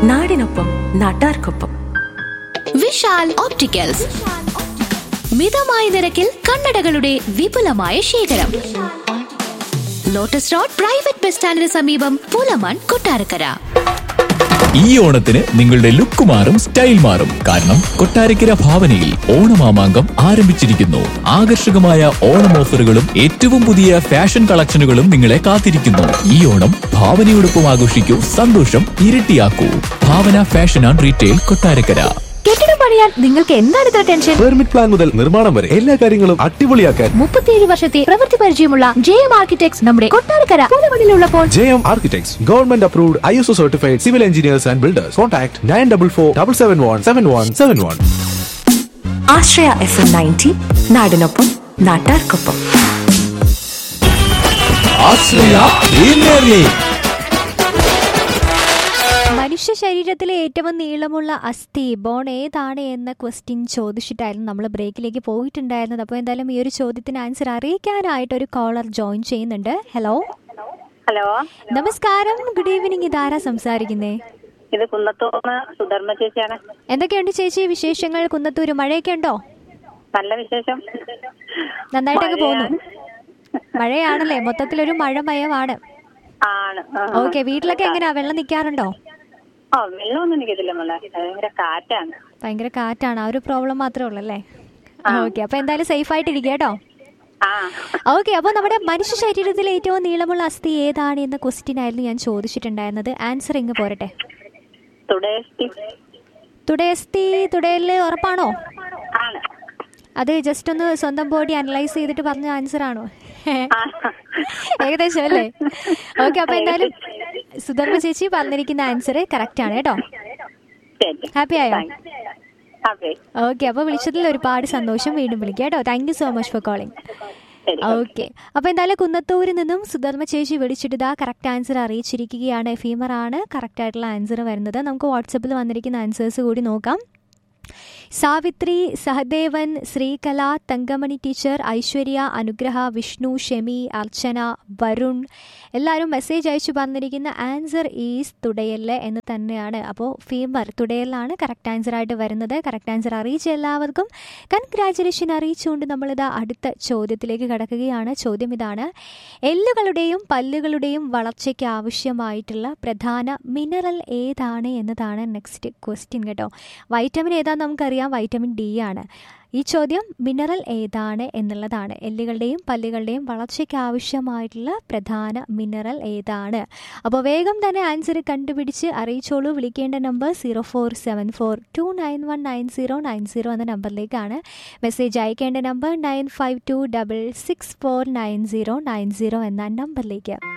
നാടിനൊപ്പം നാട്ടാർക്കൊപ്പം വിശാൽ ഓപ്റ്റിക്കൽസ് മിതമായ നിരക്കിൽ കണ്ണടകളുടെ വിപുലമായ ശേഖരം ലോട്ടസ് റോഡ് പ്രൈവറ്റ് ബസ് സ്റ്റാൻഡിന് സമീപം പുലമൺ കൊട്ടാരക്കര ഈ ഓണത്തിന് നിങ്ങളുടെ ലുക്ക് മാറും സ്റ്റൈൽ മാറും കാരണം കൊട്ടാരക്കര ഭാവനയിൽ ഓണമാമാങ്കം ആരംഭിച്ചിരിക്കുന്നു ആകർഷകമായ ഓണം ഓഫറുകളും ഏറ്റവും പുതിയ ഫാഷൻ കളക്ഷനുകളും നിങ്ങളെ കാത്തിരിക്കുന്നു ഈ ഓണം ഭാവനയോടൊപ്പം ആഘോഷിക്കൂ സന്തോഷം ഇരട്ടിയാക്കൂ Bhavana fashion and retail Kottarakkara കെട്ടിടം പണിയാൻ നിങ്ങൾക്ക് എന്താണ് ഇത്ര ടെൻഷൻ പെർമിറ്റ് പ്ലാൻ മുതൽ നിർമ്മാണം വരെ എല്ലാ കാര്യങ്ങളും അടിപൊളിയാക്കാൻ മുപ്പത്തിയേഴ് വർഷത്തെ പ്രവൃത്തി പരിചയമുള്ള ജെ എം ആർക്കിടെക്ട്സ് നമ്മുടെ കൊട്ടാരക്കര പുലമണിലുള്ളപ്പോൾ J M architects government approved I S O certified civil engineers and builders contact nine double four double seven one seven one seven one Ashraya F M ninety നാടിനൊപ്പം നാട്ടാർക്കൊപ്പം മനുഷ്യ ശരീരത്തിലെ ഏറ്റവും നീളമുള്ള അസ്ഥി ബോൺ ഏതാണ് എന്ന ക്വസ്റ്റ്യൻ ചോദിച്ചിട്ടായിരുന്നു നമ്മൾ ബ്രേക്കിലേക്ക് പോയിട്ടുണ്ടായിരുന്നത് അപ്പോൾ എന്തായാലും ഈ ഒരു ചോദ്യത്തിന് ആൻസർ അറിയിക്കാനായിട്ട് ഒരു കോളർ ജോയിൻ ചെയ്യുന്നുണ്ട് ഹലോ ഹലോ നമസ്കാരം ഗുഡ് ഈവനിങ് ഇതാരാ സംസാരിക്കുന്നേ ഇത് കുന്നത്തൂന്ന് സുധർമ്മ ചേച്ചിയാണ് എന്തൊക്കെയുണ്ട് ചേച്ചി വിശേഷങ്ങൾ കുന്നത്തൂര് മഴയൊക്കെ ഉണ്ടോ നല്ല വിശേഷം നന്നായിട്ടൊക്കെ പോകുന്നു മഴയാണല്ലേ മൊത്തത്തിലൊരു മഴമയമാണ് ആണ് ആ. ഓക്കെ വീട്ടിലൊക്കെ എങ്ങനെയാ വെള്ളം നിൽക്കാറുണ്ടോ ഓ വെള്ളമൊന്നും എനിക്കതില്ല മോളെ ഭയങ്കര കാറ്റാണ് ഭയങ്കര കാറ്റാണ് ആ ഒരു പ്രോബ്ലം മാത്രമേ ഉള്ളൂ അല്ലേ ഓക്കെ അപ്പൊ എന്തായാലും സേഫ് ആയിട്ടിരിക്കുക കേട്ടോ ആ ഓക്കെ അപ്പോൾ നമ്മുടെ മനുഷ്യ ശരീരത്തിലെ ഏറ്റവും നീളമുള്ള അസ്ഥി ഏതാണ് എന്ന ക്വസ്റ്റ്യൻ ആയിരുന്നു ഞാൻ ചോദിച്ചിട്ടുണ്ടായിരുന്നത് ആൻസർ ഇങ്ങ് പോരട്ടെ തുടേഷ്ടി തുടയസ്ഥി തുടയല് ഉറപ്പാണോ ആണ് അത് ജസ്റ്റ് ഒന്ന് സ്വന്തം ബോഡി അനലൈസ് ചെയ്തിട്ട് പറഞ്ഞ ആൻസർ ആണോ ആ. ഏകദേശം അല്ലേ ഓക്കെ അപ്പൊ എന്തായാലും സുധർമ്മ ചേച്ചി പറഞ്ഞിരിക്കുന്ന ആൻസർ കറക്റ്റ് ആണ് കേട്ടോ ശരി ഹാപ്പി ആയോ അതെ ഓക്കെ അപ്പോൾ വിളിച്ചതിൽ ഒരുപാട് സന്തോഷം വീണ്ടും വിളിക്കാം കേട്ടോ thank you so much for calling ശരി ഓക്കെ അപ്പോൾ എന്തായാലും കുന്നത്തൂരിൽ നിന്നും സുധർമ്മ ചേച്ചി വിളിച്ചിട്ട് ഇതാ കറക്റ്റ് ആൻസർ അറിയിച്ചിരിക്കുകയാണ് ഫീമർ ആണ് കറക്റ്റ് ആയിട്ടുള്ള ആൻസർ വരുന്നത് നമുക്ക് വാട്സപ്പിൽ വന്നിരിക്കുന്ന ആൻസേഴ്സ് കൂടി നോക്കാം സാവിത്രി സഹദേവൻ ശ്രീകല തങ്കമണി ടീച്ചർ ഐശ്വര്യ അനുഗ്രഹ വിഷ്ണു ഷെമി അർച്ചന വരുൺ എല്ലാവരും മെസ്സേജ് അയച്ചു പറഞ്ഞിരിക്കുന്ന ആൻസർ ഈസ് തുടയല് എന്ന് തന്നെയാണ് അപ്പോൾ ഫീമർ തുടയലാണ് കറക്റ്റ് ആൻസർ ആയിട്ട് വരുന്നത് കറക്റ്റ് ആൻസർ അറിയിച്ച എല്ലാവർക്കും കൺഗ്രാറ്റുലേഷൻ അറിയിച്ചുകൊണ്ട് നമ്മളിത് അടുത്ത ചോദ്യത്തിലേക്ക് കടക്കുകയാണ് ചോദ്യം ഇതാണ് എല്ലുകളുടെയും പല്ലുകളുടെയും വളർച്ചയ്ക്ക് ആവശ്യമായിട്ടുള്ള പ്രധാന മിനറൽ ഏതാണ് എന്നതാണ് നെക്സ്റ്റ് ക്വസ്റ്റ്യൻ കേട്ടോ വൈറ്റമിൻ ഏതാണെന്ന് നമുക്കറിയാം വൈറ്റമിൻ ഡി ആണ് ഈ ചോദ്യം മിനറൽ ഏതാണ് എന്നുള്ളതാണ് എല്ലുകളുടെയും പല്ലുകളുടെയും വളർച്ചയ്ക്ക് ആവശ്യമായിട്ടുള്ള പ്രധാന മിനറൽ ഏതാണ് അപ്പോൾ വേഗം തന്നെ ആൻസർ കണ്ടുപിടിച്ച് അറിയിച്ചോളൂ വിളിക്കേണ്ട number zero four seven four two nine one nine zero nine zero എന്ന നമ്പറിലേക്കാണ് മെസ്സേജ് അയക്കേണ്ട number nine five two double six four nine zero nine zero എന്ന നമ്പറിലേക്ക്